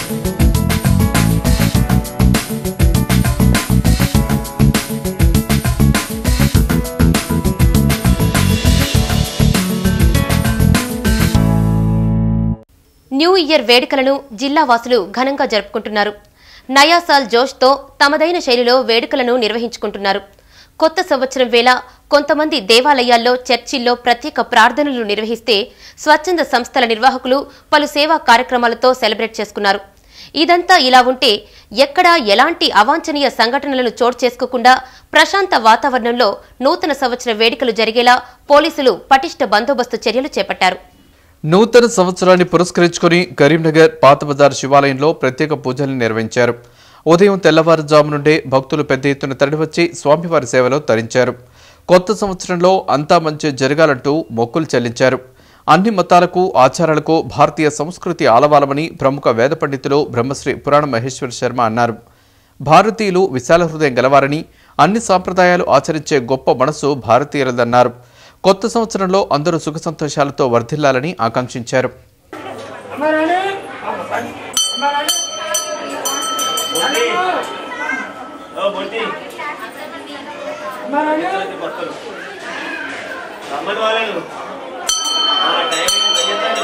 new year వేడుకలను జిల్లా వాసులు ఘనంగా జరుపుకుంటున్నారు నయాసాల్ జోష్తో తమదైన శైలిలో వేడుకలను నిర్వహించుకుంటున్నారు కొత్త సంవత్సరం వేళ కొంతమంది దేవాలయాల్లో చర్చిల్లో ప్రత్యేక ప్రార్థనలు నిర్వహిస్తే స్వచ్ఛంద సంస్థల నిర్వాహకులు పలు సేవా కార్యక్రమాలతో సెలబ్రేట్ చేసుకున్నారు ఇదంతా ఇలా ఉంటే ఎక్కడా ఎలాంటి అవాంఛనీయ సంఘటనలను చోటు చేసుకోకుండా ప్రశాంత వాతావరణంలో నూతన సంవత్సర వేడుకలు జరిగేలా పోలీసులు పటిష్ట బందోబస్తు చర్యలు చేపట్టారు నూతన సంవత్సరాన్ని పురస్కరించుకుని కరీంనగర్ పాత బజార్ శివాలయంలో ప్రత్యేక పూజలు నిర్వహించారు ఉదయం తెల్లవారుజాము నుండే భక్తులు పెద్ద ఎత్తున తరలివచ్చి స్వామివారి సేవలో తరించారు కొత్త సంవత్సరంలో అంతా మంచి జరగాలంటూ మొక్కులు చెల్లించారు అన్ని మతాలకు ఆచారాలకు భారతీయ సంస్కృతి ఆలవాలమని ప్రముఖ వేద పండితులు బ్రహ్మశ్రీ పురాణ మహేశ్వర శర్మ అన్నారు భారతీయులు విశాల హృదయం గలవారని అన్ని సాంప్రదాయాలు ఆచరించే గొప్ప మనసు భారతీయులదన్నారు కొత్త సంవత్సరంలో అందరూ సుఖ సంతోషాలతో వర్ధిల్లాలని ఆకాంక్షించారు రమ్మని వాళ్ళను ఆ టైమింగ్ తగ్గిందని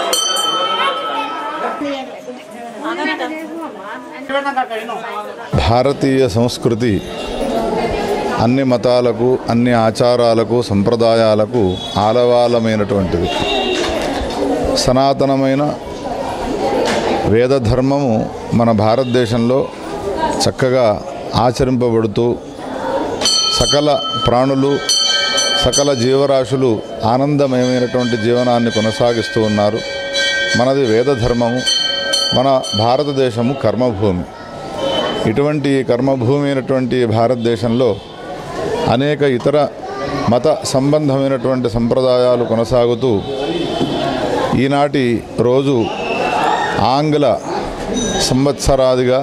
భారతీయ సంస్కృతి అన్ని మతాలకు అన్ని ఆచారాలకు సంప్రదాయాలకు ఆలవాలమైనటువంటిది సనాతనమైన వేదధర్మము మన భారతదేశంలో చక్కగా ఆచరింపబడుతూ సకల ప్రాణులు సకల జీవరాశులు ఆనందమయమైనటువంటి జీవనాన్ని కొనసాగిస్తూ ఉన్నారు మనది వేదధర్మము మన భారతదేశము కర్మభూమి ఇటువంటి కర్మభూమి అయినటువంటి భారతదేశంలో అనేక ఇతర మత సంబంధమైనటువంటి సంప్రదాయాలు కొనసాగుతూ ఈనాటి రోజు ఆంగ్ల సంవత్సరాదిగా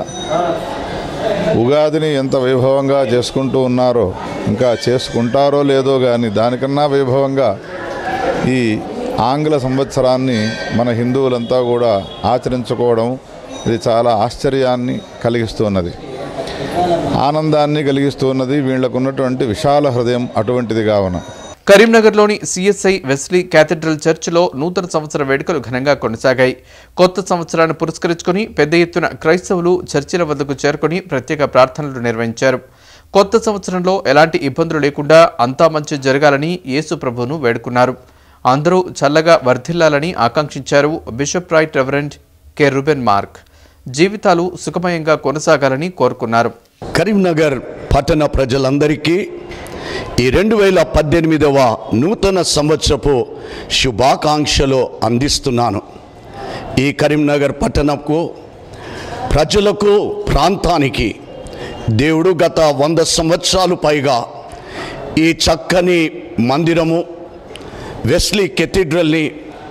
ఉగాదిని ఎంత వైభవంగా చేసుకుంటూ ఉన్నారో ఇంకా చేసుకుంటారో లేదో కానీ దానికన్నా వైభవంగా ఈ ఆంగ్ల సంవత్సరాన్ని మన హిందువులంతా కూడా ఆచరించుకోవడం ఇది చాలా ఆశ్చర్యాన్ని కలిగిస్తున్నది ఆనందాన్ని కలిగిస్తున్నది వీళ్ళకు ఉన్నటువంటి విశాల హృదయం అటువంటిది కావున కరీంనగర్లోని సిఎస్ఐ వెస్లీ క్యాథడ్రల్ చర్చిలో నూతన సంవత్సర వేడుకలు ఘనంగా కొనసాగాయి కొత్త సంవత్సరాన్ని పురస్కరించుకుని పెద్ద ఎత్తున క్రైస్తవులు చర్చిల వద్దకు చేరుకుని ప్రత్యేక ప్రార్థనలు నిర్వహించారు కొత్త సంవత్సరంలో ఎలాంటి ఇబ్బందులు లేకుండా అంతా మంచి జరగాలని యేసు ప్రభువును వేడుకున్నారు అందరూ చల్లగా వర్ధిల్లాలని ఆకాంక్షించారు bishop right reverend K Ruben Mark జీవితాలు సుఖమయంగా కొనసాగాలని కోరుకున్నారు కరీంనగర్ పట్టణ ప్రజలందరికీ ఈ రెండు వేల పద్దెనిమిదవ నూతన సంవత్సరపు శుభాకాంక్షలు అందిస్తున్నాను ఈ కరీంనగర్ పట్టణకు ప్రజలకు ప్రాంతానికి దేవుడు గత వంద సంవత్సరాలు పైగా ఈ చక్కని మందిరము వెస్లీ కెథీడ్రల్ని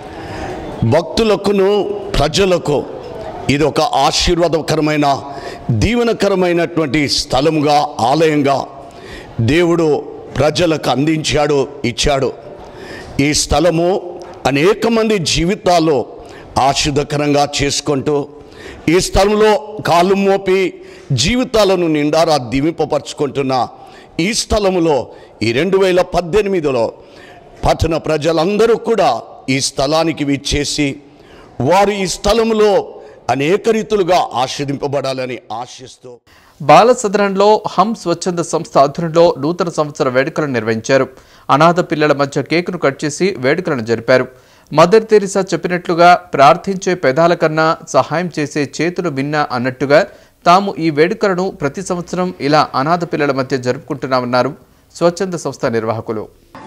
భక్తులకును ప్రజలకు ఇది ఒక ఆశీర్వాదకరమైన దీవెనకరమైనటువంటి స్థలముగా ఆలయంగా దేవుడు ప్రజలకు అందించాడు ఇచ్చాడు ఈ స్థలము అనేక మంది జీవితాల్లో ఆశీర్వదకరంగా చేసుకుంటూ ఈ స్థలంలో కాలు మోపి జీవితాలను నిండారా దీవింపపరుచుకుంటున్న ఈ స్థలములో ఈ రెండు వేల పద్దెనిమిదిలో పట్టణ ప్రజలందరూ కూడా ఈ స్థలానికి విచ్చేసి వారు ఈ స్థలంలో అనేక రీతులుగా ఆస్వాదింపబడాలని ఆశిస్తూ బాల సదనంలో హమ్ స్వచ్ఛంద సంస్థ ఆధ్వర్యంలో నూతన సంవత్సర వేడుకలను నిర్వహించారు అనాథ పిల్లల మధ్య కేకును కట్ చేసి వేడుకలను జరిపారు మదర్ తెరిసా చెప్పినట్లుగా ప్రార్థించే పెదాల కన్నా సహాయం చేసే చేతులు భిన్న అన్నట్టుగా తాము ఈ వేడుకలను ప్రతి సంవత్సరం ఇలా అనాథ పిల్లల మధ్య జరుపుకుంటున్నామన్నారు స్వచ్ఛంద సంస్థ నిర్వాహకులు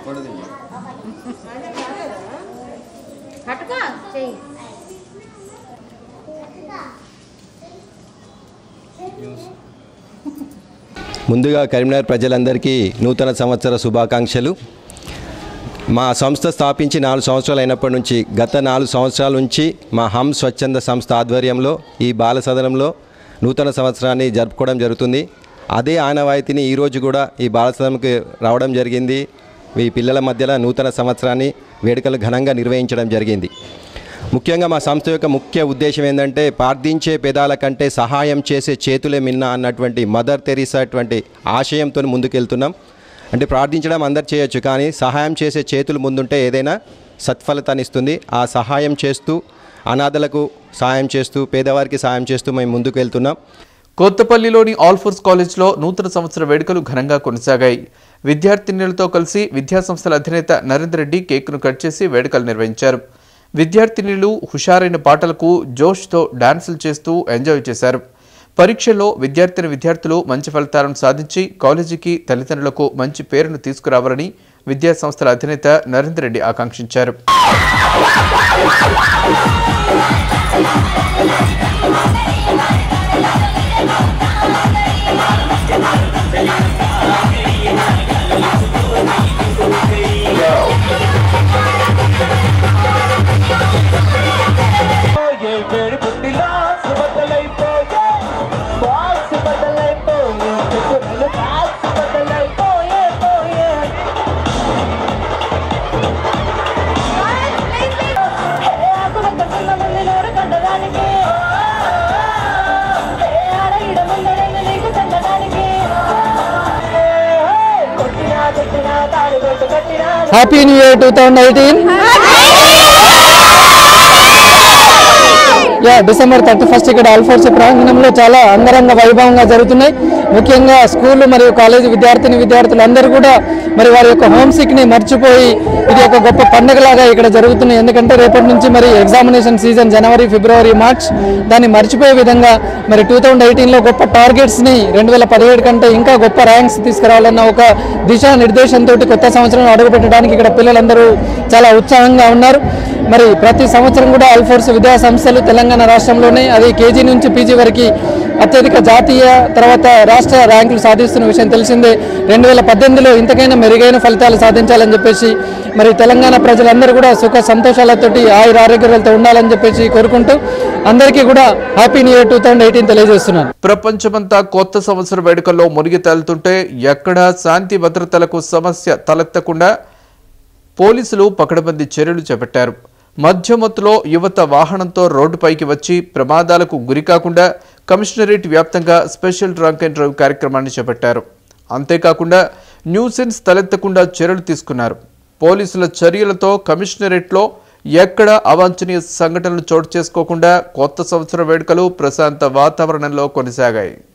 ముందుగా కరీంనగర్ ప్రజలందరికీ నూతన సంవత్సర శుభాకాంక్షలు మా సంస్థ స్థాపించి నాలుగు సంవత్సరాలు అయినప్పటి నుంచి గత నాలుగు సంవత్సరాల నుంచి మా హమ్ స్వచ్ఛంద సంస్థ ఆధ్వర్యంలో ఈ బాల సదనంలో నూతన సంవత్సరాన్ని జరుపుకోవడం జరుగుతుంది అదే ఆనవాయితీని ఈరోజు కూడా ఈ బాల సదనంకి రావడం జరిగింది ఈ పిల్లల మధ్యలో నూతన సంవత్సరాన్ని వేడుకలు ఘనంగా నిర్వహించడం జరిగింది ముఖ్యంగా మా సంస్థ యొక్క ముఖ్య ఉద్దేశం ఏంటంటే ప్రార్థించే పెదాల కంటే సహాయం చేసే చేతులే మిన్న అన్నటువంటి మదర్ తెరీసా అటువంటి ఆశయంతో ముందుకెళ్తున్నాం అంటే ప్రార్థించడం అందరు చేయొచ్చు కానీ సహాయం చేసే చేతులు ముందుంటే ఏదైనా సత్ఫలితాన్ని ఇస్తుంది ఆ సహాయం చేస్తూ అనాథలకు సహాయం చేస్తూ పేదవారికి సహాయం చేస్తూ మేము ముందుకు వెళ్తున్నాం కొత్తపల్లిలోని ఆల్ఫోర్స్ కాలేజ్లో నూతన సంవత్సర వేడుకలు ఘనంగా కొనసాగాయి విద్యార్థినులతో కలిసి విద్యాసంస్థల అధినేత నరేందర్ రెడ్డి కేక్ను కట్ చేసి వేడుకలు నిర్వహించారు విద్యార్థినులు హుషారైన పాటలకు జోష్తో డాన్సులు చేస్తూ ఎంజాయ్ చేశారు పరీక్షల్లో విద్యార్థిని విద్యార్థులు మంచి ఫలితాలను సాధించి కాలేజీకి తల్లిదండ్రులకు మంచి పేరును తీసుకురావాలని విద్యా సంస్థల అధినేత నరేందర్ రెడ్డి ఆకాంక్షించారు వేడి పుట్టిలో సుబద్దలైపోయే బాక్స్ బద్దలైపోయే కుర్రలు బాక్స్ బద్దలైపోయే పోయే ఆకుల కట్టున్న ముందు నోరు కట్టడానికి ఆడగిడ ముందరంగు నీకు చెందడానికి కొట్టినా కొట్టినా తాడు కొట్టు కట్టినా happy new year two thousand eighteen యా డిసెంబర్ థర్టీ ఫస్ట్ ఇక్కడ ఆల్ఫోర్స్ ప్రాంగణంలో చాలా అంగరంగ వైభవంగా జరుగుతున్నాయి ముఖ్యంగా స్కూల్ మరియు కాలేజీ విద్యార్థిని విద్యార్థులు అందరూ కూడా మరి వారి యొక్క హోమ్ సిక్ని మర్చిపోయి ఇది ఒక గొప్ప పండుగలాగా ఇక్కడ జరుగుతున్నాయి ఎందుకంటే రేపటి నుంచి మరి ఎగ్జామినేషన్ సీజన్ జనవరి ఫిబ్రవరి మార్చ్ దాన్ని మర్చిపోయే విధంగా మరి టూ థౌజండ్ ఎయిటీన్లో గొప్ప టార్గెట్స్ని రెండు వేల పదిహేడు కంటే ఇంకా గొప్ప ర్యాంక్స్ తీసుకురావాలన్న ఒక దిశా నిర్దేశంతో కొత్త సంవత్సరం అడుగుపెట్టడానికి ఇక్కడ పిల్లలందరూ చాలా ఉత్సాహంగా ఉన్నారు మరి ప్రతి సంవత్సరం కూడా అల్ఫోర్స్ విద్యా సంస్థలు తెలంగాణ రాష్ట్రంలోనే అది కేజీ నుంచి పీజీ వరకు అత్యధిక జాతీయ తర్వాత రాష్ట్ర ర్యాంకులు సాధిస్తున్న విషయం తెలిసిందే రెండు వేల పద్దెనిమిదిలో ఇంతకైనా మెరుగైన ఫలితాలు సాధించాలని చెప్పేసి మరి తెలంగాణ ప్రజలందరూ కూడా సుఖ సంతోషాలతోటి ఆయుర ఆరోగ్యాలతో ఉండాలని చెప్పేసి కోరుకుంటూ అందరికీ కూడా happy new year two thousand eighteen తెలియజేస్తున్నాను ప్రపంచమంతా కొత్త సంవత్సర వేడుకల్లో మునిగి తేలుతుంటే ఎక్కడా శాంతి భద్రతలకు సమస్య తలెత్తకుండా పోలీసులు పకడ్బందీ చర్యలు చేపట్టారు మధ్యమత్తులో యువత వాహనంతో రోడ్డుపైకి వచ్చి ప్రమాదాలకు గురికాకుండా కమిషనరేట్ వ్యాప్తంగా స్పెషల్ డ్రంక్ అండ్ డ్రైవ్ కార్యక్రమాన్ని చేపట్టారు అంతేకాకుండా న్యూసెన్స్ తలెత్తకుండా చర్యలు తీసుకున్నారు పోలీసుల చర్యలతో కమిషనరేట్లో ఎక్కడ అవాంఛనీయ సంఘటనలు చోటు చేసుకోకుండా కొత్త సంవత్సర వేడుకలు ప్రశాంత వాతావరణంలో కొనసాగాయి